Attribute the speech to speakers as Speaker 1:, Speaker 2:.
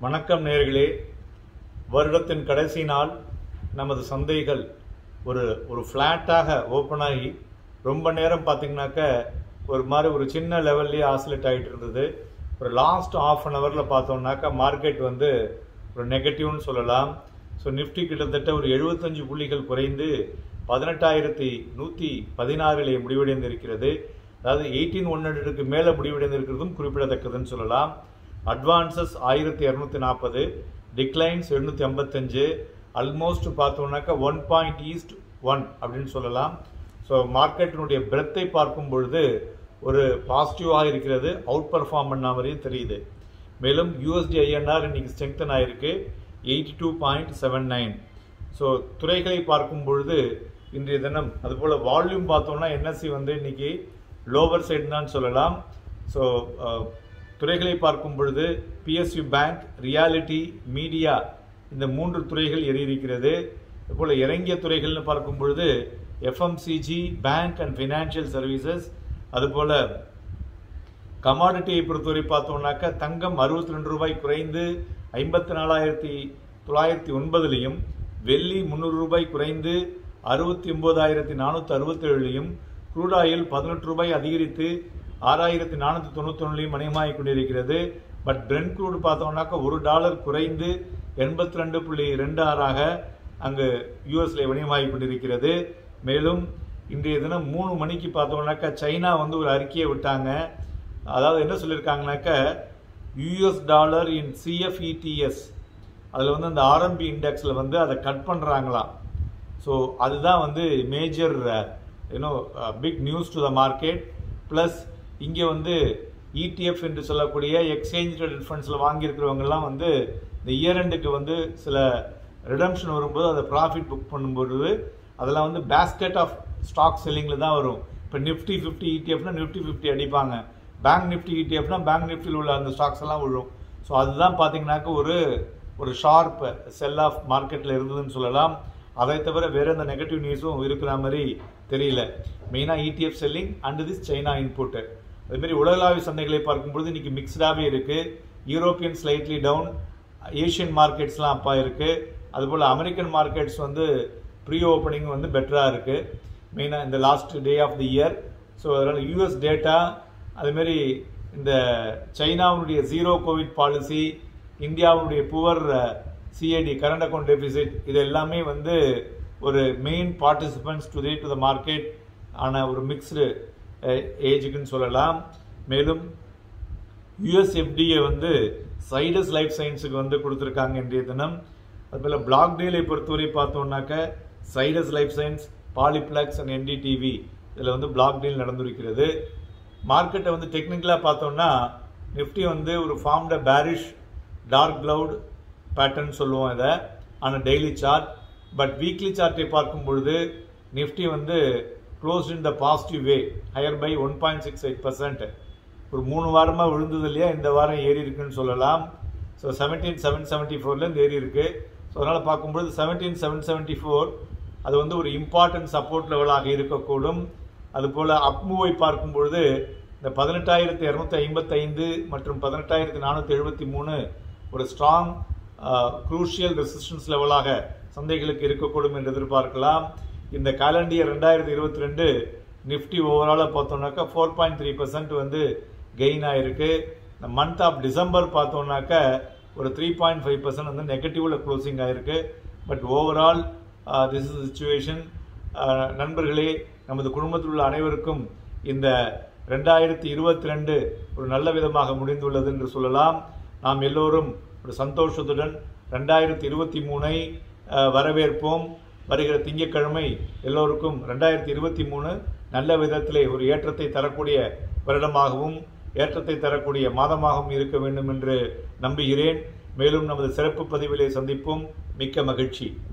Speaker 1: வணக்கம் நேர்களே வருடத்தின் கடைசி நாள் நமது சந்தைகள் ஒரு ஒரு ஃப்ளாட்டாக ஓப்பன் ஆகி ரொம்ப நேரம் பார்த்தீங்கன்னாக்க ஒரு மாதிரி ஒரு சின்ன லெவல்லே ஆசிலேட் ஆகிட்டு இருந்தது ஒரு லாஸ்ட் ஆஃப் அன் ஹவரில் பார்த்தோம்னாக்கா மார்க்கெட் வந்து ஒரு நெகட்டிவ்னு சொல்லலாம் ஸோ நிஃப்டி கிட்டத்தட்ட ஒரு எழுபத்தஞ்சு புள்ளிகள் குறைந்து பதினெட்டாயிரத்தி நூற்றி பதினாறிலே முடிவடைந்திருக்கிறது அதாவது எயிட்டீன் ஒன் ஹண்ட்ரடுக்கு மேலே முடிவடைந்திருக்கிறதும் குறிப்பிடத்தக்கதுன்னு சொல்லலாம் அட்வான்சஸ் ஆயிரத்தி இரநூத்தி நாற்பது டிக்ளைன்ஸ் எழுநூற்றி ஐம்பத்தஞ்சு ஆல்மோஸ்ட் பார்த்தோம்னாக்கா ஒன் பாயிண்ட் ஈஸ்ட் ஒன் அப்படின்னு சொல்லலாம் ஸோ மார்க்கெட்டினுடைய பிரெத்தை பார்க்கும் பொழுது ஒரு பாசிட்டிவாக இருக்கிறது அவுட் பர்ஃபார்ம் பண்ண மாதிரியும் தெரியுது மேலும் யூஎஸ்டி ஐஎன்ஆர் இன்னைக்கு ஸ்ட்ரெங்தன் ஆயிருக்கு eighty two point seven nine so துறைகளை பார்க்கும் பொழுது இன்றைய தினம் அதுபோல் வால்யூம் பார்த்தோம்னா என்எஸ்சி வந்து இன்னைக்கு லோவர் சைடு தான் சொல்லலாம் ஸோ துறைகளை பார்க்கும் பொழுது பிஎஸ்யூ பேங்க் ரியாலிட்டி மீடியா இந்த மூன்று துறைகள் ஏறியிருக்கிறது அதுபோல் இறங்கிய துறைகள்னு பார்க்கும் பொழுது FMCG bank and financial services அதுபோல் கமாடிட்டியை பொறுத்தவரை பார்த்தோம்னாக்கா தங்கம் அறுபத்தி ரெண்டு ரூபாய் குறைந்து ஐம்பத்தி நாலாயிரத்தி தொள்ளாயிரத்தி ஒன்பதுலையும் வெள்ளி முந்நூறு ரூபாய் குறைந்து அறுபத்தி ஒன்பதாயிரத்தி நானூற்றி அறுபத்தேழுலையும் க்ரூட் ஆயில் பதினெட்டு ரூபாய் அதிகரித்து ஆறாயிரத்தி நானூற்றி தொண்ணூத்தொன்னுலையும் மணியமாகிக் கொண்டிருக்கிறது பட் பிரெண்ட் க்ரூட் பார்த்தோம்னாக்கா ஒரு டாலர் குறைந்து எண்பத்தி ரெண்டு புள்ளி ரெண்டு ஆறாக அங்கு யூஎஸ்ல வணிகமாகிக் கொண்டிருக்கிறது மேலும் இன்றைய தினம் மூணு மணிக்கு பார்த்தோம்னாக்கா சைனா வந்து ஒரு அறிக்கையை விட்டாங்க அதாவது என்ன சொல்லியிருக்காங்கனாக்கா யூஎஸ் டாலர் இன் சிஎஃப்இடிஎஸ் அதில் வந்து அந்த ஆர்எம்பி இண்டெக்ஸில் வந்து அதை கட் பண்ணுறாங்களாம் ஸோ அதுதான் வந்து major you know big news to the market plus இங்கே வந்து இடிஎஃப் என்று சொல்லக்கூடிய எக்ஸ்சேஞ்ச் ட்ரேடட் ஃபண்ட்ஸில் வாங்கியிருக்கிறவங்கெல்லாம் வந்து இந்த இயர் எண்டுக்கு வந்து சில ரிடம்ஷன் வரும்போது அதை ப்ராஃபிட் புக் பண்ணும்போது அதெல்லாம் வந்து பேஸ்கெட் ஆஃப் ஸ்டாக் செல்லிங்கில் தான் வரும் இப்போ நிஃப்டி ஃபிஃப்டி இடிஎஃப்னா நிஃப்டி ஃபிஃப்டி அடிப்பாங்க பேங்க் நிஃப்டி இடிஎஃப்னா பேங்க் நிஃப்டியில் உள்ள அந்த ஸ்டாக்ஸ் எல்லாம் விழும் ஸோ அதுதான் பார்த்தீங்கன்னாக்க ஒரு ஒரு ஷார்ப் செல் ஆஃப் மார்க்கெட்டில் இருந்ததுன்னு சொல்லலாம் அதை தவிர வேற எந்த நெகட்டிவ் நியூஸும் இருக்கிற மாதிரி தெரியல மெயினாக ETF selling and this China input அதுமாரி உலகளாவிய சந்தைகளை பார்க்கும்பொழுது இன்னைக்கு மிக்ஸ்டாகவே இருக்குது யூரோப்பியன் ஸ்லைட்லி டவுன் ஏஷியன் மார்க்கெட்ஸ்லாம் அப்பா இருக்குது அதுபோல் அமெரிக்கன் மார்க்கெட்ஸ் வந்து ப்ரீ ஓப்பனிங் வந்து பெட்டராக இருக்குது மெயினாக இந்த last day of the year so அதனால் யூஎஸ் டேட்டா அதுமாரி இந்த சைனாவுடைய ஜீரோ கோவிட் பாலிசி இந்தியாவுடைய poor CID current account deficit இது எல்லாமே வந்து ஒரு main participants to the to the market ஆன ஒரு மிக்ஸ்டு ஏஜுக்குன்னு சொல்லலாம் மேலும் யுஎஸ்எஃப்டிஏ வந்து சைடஸ் லைஃப் சயின்ஸுக்கு வந்து கொடுத்துருக்காங்க இன்றைய தினம் அதுபோல் பிளாக் டீலை பொறுத்தவரை பார்த்தோம்னாக்க Zydus life science Polyplex and NDTV இதில் வந்து பிளாக் டீல் நடந்திருக்கிறது மார்க்கெட்டை வந்து டெக்னிக்கலாக பார்த்தோம்னா நிஃப்டி வந்து ஒரு formed bearish dark cloud pattern சொல்லுவோம் இதை ஆனால் டெய்லி சார்ட் பட் வீக்லி சார்ட்டை பார்க்கும் பொழுது நிஃப்டி வந்து close in the positive way higher by one point six eight percent ஒரு மூணு வாரமாக விழுந்தது இல்லையா இந்த வாரம் ஏறி இருக்குன்னு சொல்லலாம் ஸோ செவன்டீன் செவன் செவன்ட்டி ஃபோர்லேருந்து ஏறி இருக்கு ஸோ அதனால் பார்க்கும்பொழுது செவன்டீன் செவன் செவன்ட்டி ஃபோர் அது வந்து ஒரு இம்பார்ட்டன்ட் சப்போர்ட் லெவலாக இருக்கக்கூடும் அதுபோல் அப்மூவை பார்க்கும் பொழுது இந்த பதினெட்டாயிரத்தி இரநூத்தி ஐம்பத்தைந்து மற்றும் பதினெட்டாயிரத்தி நானூற்றி எழுபத்தி மூணு ஒரு ஸ்ட்ராங் குரூஷியல் ரெசிஸ்டன்ஸ் லெவலாக சந்தைகளுக்கு இருக்கக்கூடும் என்று எதிர்பார்க்கலாம் இந்த காலண்டியர் ரெண்டாயிரத்தி இருபத்தி ரெண்டு நிஃப்டி ஓவராலாக பார்த்தோம்னாக்கா ஃபோர் பாயிண்ட் த்ரீ பர்சன்ட் வந்து கெயின் ஆயிருக்கு இந்த மந்த் ஆஃப் டிசம்பர் பார்த்தோம்னாக்க ஒரு த்ரீ பாயிண்ட் ஃபைவ் பர்சன்ட் வந்து நெகட்டிவில் க்ளோசிங் ஆயிருக்கு but overall this is situation நண்பர்களே நமது குடும்பத்தில் உள்ள அனைவருக்கும் இந்த ரெண்டாயிரத்தி இருபத்தி ரெண்டு ஒரு நல்ல விதமாக முடிந்துள்ளது என்று சொல்லலாம் நாம் எல்லோரும் ஒரு சந்தோஷத்துடன் ரெண்டாயிரத்தி இருபத்தி மூணை வரவேற்போம் வருகிற திங்கட்கிழமை எல்லோருக்கும் ரெண்டாயிரத்தி இருபத்தி மூணு நல்ல விதத்திலே ஒரு ஏற்றத்தை தரக்கூடிய வருடமாகவும் ஏற்றத்தை தரக்கூடிய மாதமாகவும் இருக்க வேண்டும் என்று நம்புகிறேன் மேலும் நமது சிறப்பு பதிவிலே சந்திப்போம் மிக்க மகிழ்ச்சி